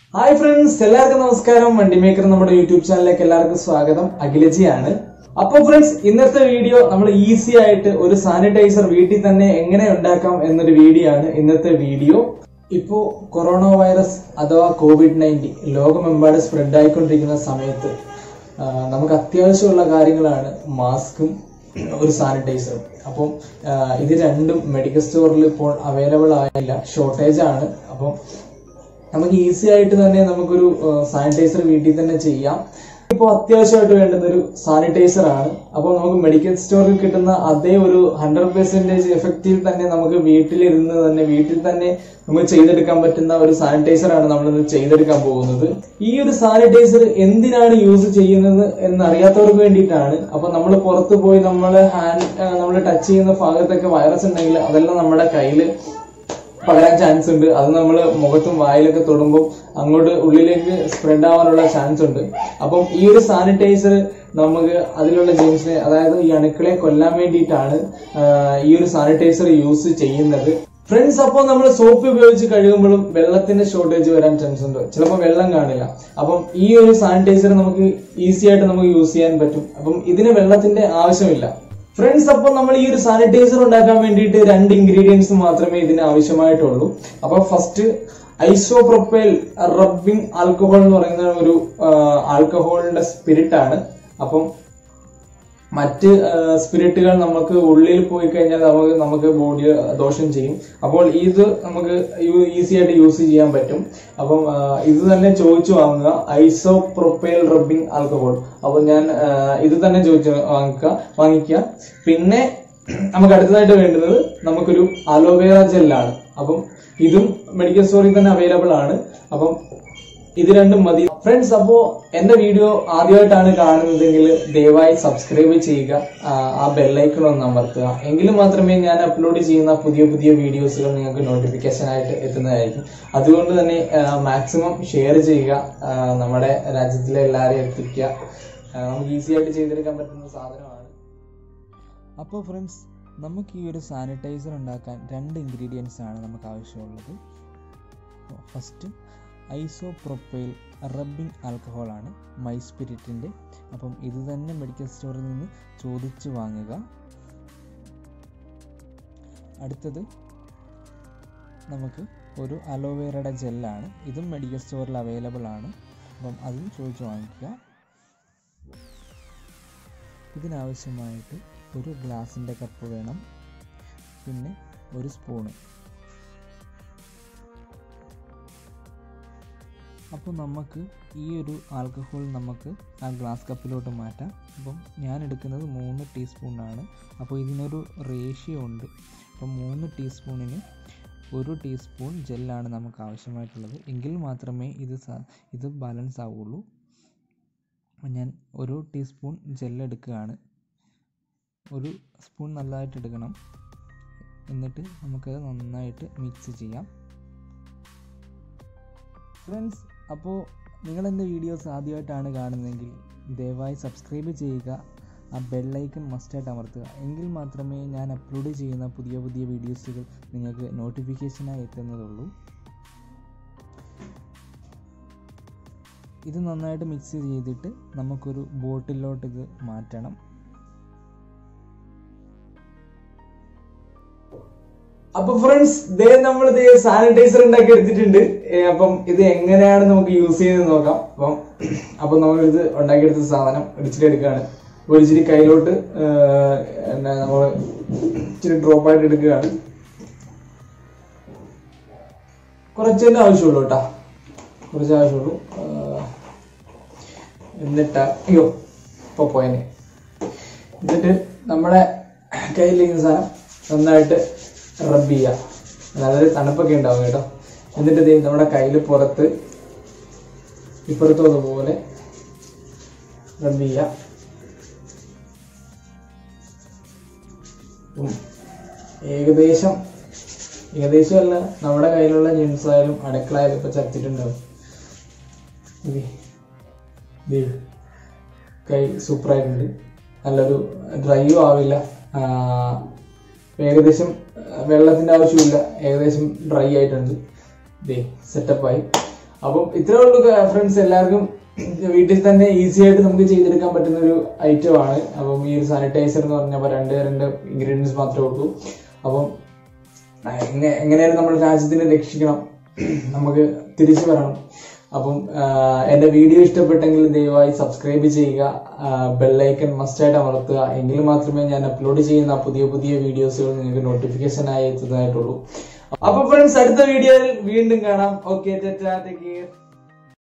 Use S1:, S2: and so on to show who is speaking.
S1: Hi friends എല്ലാവർക്കും നമസ്കാരം വണ്ടി മേക്കർ നമ്മുടെ യൂട്യൂബ് ചാനലിലേക്ക് എല്ലാവർക്കും സ്വാഗതം അഖിലജിയാണ് അപ്പൊ ഫ്രണ്ട്സ് ഇന്നത്തെ വീഡിയോ നമ്മൾ ഈസി ആയിട്ട് ഒരു സാനിറ്റൈസർ വീട്ടിൽ തന്നെ എങ്ങനെ ഉണ്ടാക്കാം എന്നൊരു വീഡിയോ ആണ് ഇന്നത്തെ വീഡിയോ ഇപ്പോ കൊറോണ വൈറസ് അഥവാ കോവിഡ് നയൻറ്റീൻ ലോകമെമ്പാട് സ്പ്രെഡ് ആയിക്കൊണ്ടിരിക്കുന്ന സമയത്ത് ആ, നമുക്ക് അത്യാവശ്യമുള്ള കാര്യങ്ങളാണ് മാസ്കും ഒരു സാനിറ്റൈസറും അപ്പം ആ, ഇത് രണ്ടും മെഡിക്കൽ സ്റ്റോറിൽ ഇപ്പോൾ അവൈലബിൾ ആയില്ല ഷോർട്ടേജ് ആണ് അപ്പം നമുക്ക് ഈസി ആയിട്ട് തന്നെ നമുക്കൊരു സാനിറ്റൈസർ വീട്ടിൽ തന്നെ ചെയ്യാം ഇപ്പോൾ അത്യാവശ്യമായിട്ട് വേണ്ടുന്ന ഒരു സാനിറ്റൈസർ ആണ് അപ്പോൾ നമുക്ക് മെഡിക്കൽ സ്റ്റോറിൽ കിട്ടുന്ന അതേ ഒരു ഹൺഡ്രഡ് പെർസെന്റേജ് എഫക്റ്റീവ് തന്നെ നമുക്ക് വീട്ടിലിരുന്ന് തന്നെ വീട്ടിൽ തന്നെ നമുക്ക് ചെയ്തെടുക്കാൻ പറ്റുന്ന ഒരു സാനിറ്റൈസർ ആണ് നമ്മൾ ചെയ്തെടുക്കാൻ പോകുന്നത് ഈ ഒരു സാനിറ്റൈസർ എന്തിനാണ് യൂസ് ചെയ്യുന്നത് എന്നറിയാത്തവർക്ക് വേണ്ടിയിട്ടാണ് അപ്പൊ നമ്മൾ പുറത്ത് പോയി നമ്മൾ ഹാൻഡ് നമ്മൾ ടച്ച് ചെയ്യുന്ന ഭാഗത്തൊക്കെ വൈറസ് ഉണ്ടെങ്കിൽ അതെല്ലാം നമ്മുടെ കയ്യിൽ പകരാൻ ചാൻസ് ഉണ്ട് അത് നമ്മൾ മുഖത്തും വായിലൊക്കെ തൊടുമ്പോൾ അങ്ങോട്ട് ഉള്ളിലേക്ക് സ്പ്രെഡ് ആവാനുള്ള ചാൻസ് ഉണ്ട് അപ്പം ഈ ഒരു സാനിറ്റൈസർ നമുക്ക് അതിലുള്ള ജെയിംസിനെ അതായത് ഈ അണുക്കളെ കൊല്ലാൻ വേണ്ടിയിട്ടാണ് ആ, ഈ ഒരു സാനിറ്റൈസർ യൂസ് ചെയ്യുന്നത് ഫ്രണ്ട്സ് അപ്പോൾ നമ്മൾ സോപ്പ് ഉപയോഗിച്ച് കഴുകുമ്പോഴും വെള്ളത്തിന്റെ ഷോർട്ടേജ് വരാൻ ചാൻസ് ഉണ്ട് ചിലപ്പോൾ വെള്ളം കാണില്ല അപ്പം ഈ ഒരു സാനിറ്റൈസർ നമുക്ക് ഈസി ആയിട്ട് നമുക്ക് യൂസ് ചെയ്യാൻ പറ്റും അപ്പം ഇതിന് വെള്ളത്തിന്റെ ആവശ്യമില്ല ഫ്രണ്ട്സ് അപ്പോൾ നമ്മൾ ഈ ഒരു സാനിറ്റൈസർ ഉണ്ടാക്കാൻ വേണ്ടിയിട്ട് രണ്ട് ഇൻഗ്രീഡിയൻസ് മാത്രമേ ഇതിന് ആവശ്യമായിട്ടുള്ളൂ അപ്പൊ ഫസ്റ്റ് ഐസോപ്രൊപ്പൈൽ റബ്ബിംഗ് ആൽക്കഹോൾ എന്ന് പറയുന്ന ഒരു ആൽക്കഹോളിന്റെ സ്പിരിറ്റ് ആണ് അപ്പം മറ്റ് സ്പിരിറ്റുകൾ നമുക്ക് ഉള്ളിൽ പോയി കഴിഞ്ഞാൽ നമുക്ക് നമുക്ക് ബോഡി ദോഷം ചെയ്യും അപ്പോൾ ഇത് നമുക്ക് ഈസി ആയിട്ട് യൂസ് ചെയ്യാൻ പറ്റും അപ്പം ആ, ഇത് തന്നെ ചോദിച്ചു വാങ്ങുക ഐസോപ്രൊപ്പൈൽ റബ്ബിംഗ് ആൽക്കഹോൾ അപ്പോൾ ഞാൻ ആ, ഇത് തന്നെ ചോദിച്ചു വാങ്ങിക്കുക വാങ്ങിക്കുക പിന്നെ നമുക്ക് അടുത്തതായിട്ട് വേണ്ടുന്നത് നമുക്കൊരു അലോവേറ ജെല്ലാണ് അപ്പം ഇതും മെഡിക്കൽ സ്റ്റോറിൽ തന്നെ അവൈലബിൾ ആണ് അപ്പം ഇത് രണ്ടും മതി ഫ്രണ്ട്സ് അപ്പോ എന്റെ വീഡിയോ ആദ്യമായിട്ടാണ് കാണുന്നതെങ്കിൽ ദയവായി സബ്സ്ക്രൈബ് ചെയ്യുക ആ, ആ ബെല്ലൈക്കൺ ഒന്ന് അമർത്തുക എങ്കിലും മാത്രമേ ഞാൻ അപ്ലോഡ് ചെയ്യുന്ന പുതിയ പുതിയ വീഡിയോസുകൾ നിങ്ങൾക്ക് നോട്ടിഫിക്കേഷൻ ആയിട്ട് എത്തുന്നതായിരിക്കും അതുകൊണ്ട് തന്നെ മാക്സിമം ഷെയർ ചെയ്യുക ആ, നമ്മുടെ രാജ്യത്തിലെ എല്ലാവരെയും എത്തിക്കുക ആ, നമുക്ക് ഈസി ആയിട്ട് ചെയ്തെടുക്കാൻ പറ്റുന്ന സാധനമാണ്
S2: അപ്പോൾ ഫ്രണ്ട്സ് നമുക്ക് ഈ ഒരു സാനിറ്റൈസർ ഉണ്ടാക്കാൻ രണ്ട് ഇൻഗ്രീഡിയൻസ് ആണ് നമുക്ക് ആവശ്യമുള്ളത് ഫസ്റ്റ് ഐസോപ്രൊപ്പൈൽ റബ്ബിംഗ് ആൽക്കഹോൾ ആണ് മൈ സ്പിരിറ്റിൻ്റെ അപ്പം ഇത് തന്നെ മെഡിക്കൽ സ്റ്റോറിൽ നിന്ന് ചോദിച്ച് വാങ്ങുക അടുത്തത് നമുക്ക് ഒരു അലോവേറയുടെ ജെല്ലാണ് ഇതും മെഡിക്കൽ സ്റ്റോറിൽ അവൈലബിൾ ആണ് അപ്പം അതും ചോദിച്ച് വാങ്ങിക്കുക ഇതിനാവശ്യമായിട്ട് ഒരു ഗ്ലാസിൻ്റെ കപ്പ് വേണം പിന്നെ ഒരു സ്പൂണ് അപ്പോൾ നമുക്ക് ഈ ഒരു ആൽക്കഹോൾ നമുക്ക് ആ ഗ്ലാസ് കപ്പിലോട്ട് മാറ്റാം അപ്പം ഞാൻ എടുക്കുന്നത് മൂന്ന് ടീസ്പൂണാണ് അപ്പോൾ ഇതിനൊരു റേഷ്യോ ഉണ്ട് അപ്പം മൂന്ന് ടീസ്പൂണിന് ഒരു ടീസ്പൂൺ ജെല്ലാണ് നമുക്ക് ആവശ്യമായിട്ടുള്ളത് എങ്കിൽ മാത്രമേ ഇത് സ- ഇത് ബാലൻസ് ആവുള്ളൂ അപ്പം ഞാൻ ഒരു ടീസ്പൂൺ ജെല്ല് എടുക്കുകയാണ് ഒരു സ്പൂൺ നല്ലതായിട്ട് എടുക്കണം എന്നിട്ട് നമുക്കത് നന്നായിട്ട് മിക്സ് ചെയ്യാം ഫ്രണ്ട്സ് അപ്പോൾ നിങ്ങൾ എൻ്റെ വീഡിയോസ് ആദ്യമായിട്ടാണ് കാണുന്നതെങ്കിൽ ദയവായി സബ്സ്ക്രൈബ് ചെയ്യുക ആ ബെല്ലൈക്കൺ മസ്റ്റായിട്ട് അമർത്തുക എങ്കിൽ മാത്രമേ ഞാൻ അപ്ലോഡ് ചെയ്യുന്ന പുതിയ പുതിയ വീഡിയോസുകൾ നിങ്ങൾക്ക് നോട്ടിഫിക്കേഷനായി എത്തുന്നതുള്ളൂ ഇത് നന്നായിട്ട് മിക്സ് ചെയ്തിട്ട് നമുക്കൊരു ബോട്ടിലോട്ട് ഇത് മാറ്റണം
S1: അപ്പൊ ഫ്രണ്ട്സ് ദേ നമ്മൾ ഇത് സാനിറ്റൈസർ ഉണ്ടാക്കി എടുത്തിട്ടുണ്ട് ഏ, അപ്പം ഇത് എങ്ങനെയാണ് നമുക്ക് യൂസ് ചെയ്യുന്നത് നോക്കാം അപ്പം അപ്പൊ നമ്മൾ ഇത് ഉണ്ടാക്കിയെടുത്ത സാധനം ഇടിച്ചിട്ട് എടുക്കുകയാണ് ഒരു ഇച്ചിരി കയ്യിലോട്ട് ഏ, എന്നാ നമ്മൾ ഇച്ചിരി ഡ്രോപ്പ് ആയിട്ട് എടുക്കുകയാണ് കുറച്ചല്ലേ ആവശ്യമുള്ളൂ കേട്ടാ കുറച്ച് ആവശ്യമുള്ളൂ ഏ, എന്നിട്ട് അയ്യോ ഇപ്പൊ പോയനെ എന്നിട്ട് നമ്മുടെ കയ്യിലിരിക്കുന്ന സാധനം നന്നായിട്ട് റബ്ബ് ചെയ്യുക നല്ലൊരു തണുപ്പൊക്കെ ഉണ്ടാവും കേട്ടോ എന്നിട്ട് ദേ നമ്മുടെ കയ്യിൽ പുറത്ത് ഇപ്പുറത്തും അതുപോലെ റബ്ബ് ചെയ്യുക ഉം. ഏകദേശം ഏകദേശം അല്ല നമ്മുടെ കയ്യിലുള്ള ജെൻസ് ആയാലും അടുക്കളയായാലും ഇപ്പൊ ചത്തിട്ടുണ്ടാവും ഇതേ. ദേ. കൈ സൂപ്പറായിട്ടുണ്ട് നല്ലൊരു ഡ്രൈയും ആവില്ല ആ, ഏകദേശം വെള്ളത്തിന്റെ ആവശ്യമില്ല ഏകദേശം ഡ്രൈ ആയിട്ടുണ്ട് ദേ സെറ്റപ്പായി അപ്പം ഇത്രേ ഉള്ളൂ ഫ്രണ്ട്സ് എല്ലാവർക്കും വീട്ടിൽ തന്നെ ഈസി ആയിട്ട് നമുക്ക് ചെയ്തെടുക്കാൻ പറ്റുന്ന ഒരു ഐറ്റം ആണ് അപ്പം ഈ ഒരു സാനിറ്റൈസർ എന്ന് പറഞ്ഞപ്പോൾ രണ്ട് രണ്ട് ഇൻഗ്രീഡിയൻസ് മാത്രമേ ഉള്ളൂ അപ്പം ആ, എങ്ങ- എങ്ങനെയാലും നമ്മുടെ രാജ്യത്തിനെ രക്ഷിക്കണം നമുക്ക് തിരിച്ചു വരണം അപ്പം ആ, എന്റെ വീഡിയോ ഇഷ്ടപ്പെട്ടെങ്കിൽ ദയവായി സബ്സ്ക്രൈബ് ചെയ്യുക ബെല്ലൈക്കൺ മസ്റ്റായിട്ട് അമർത്തുക എങ്കിൽ മാത്രമേ ഞാൻ അപ്ലോഡ് ചെയ്യുന്ന പുതിയ പുതിയ വീഡിയോസുകൾ നിങ്ങൾക്ക് നോട്ടിഫിക്കേഷൻ ആയി എത്തുന്നതായിട്ടുള്ളൂ അപ്പൊ ഫ്രണ്ട്സ് അടുത്ത വീഡിയോയിൽ വീണ്ടും കാണാം ഓക്കെ ടേക്ക് കെയർ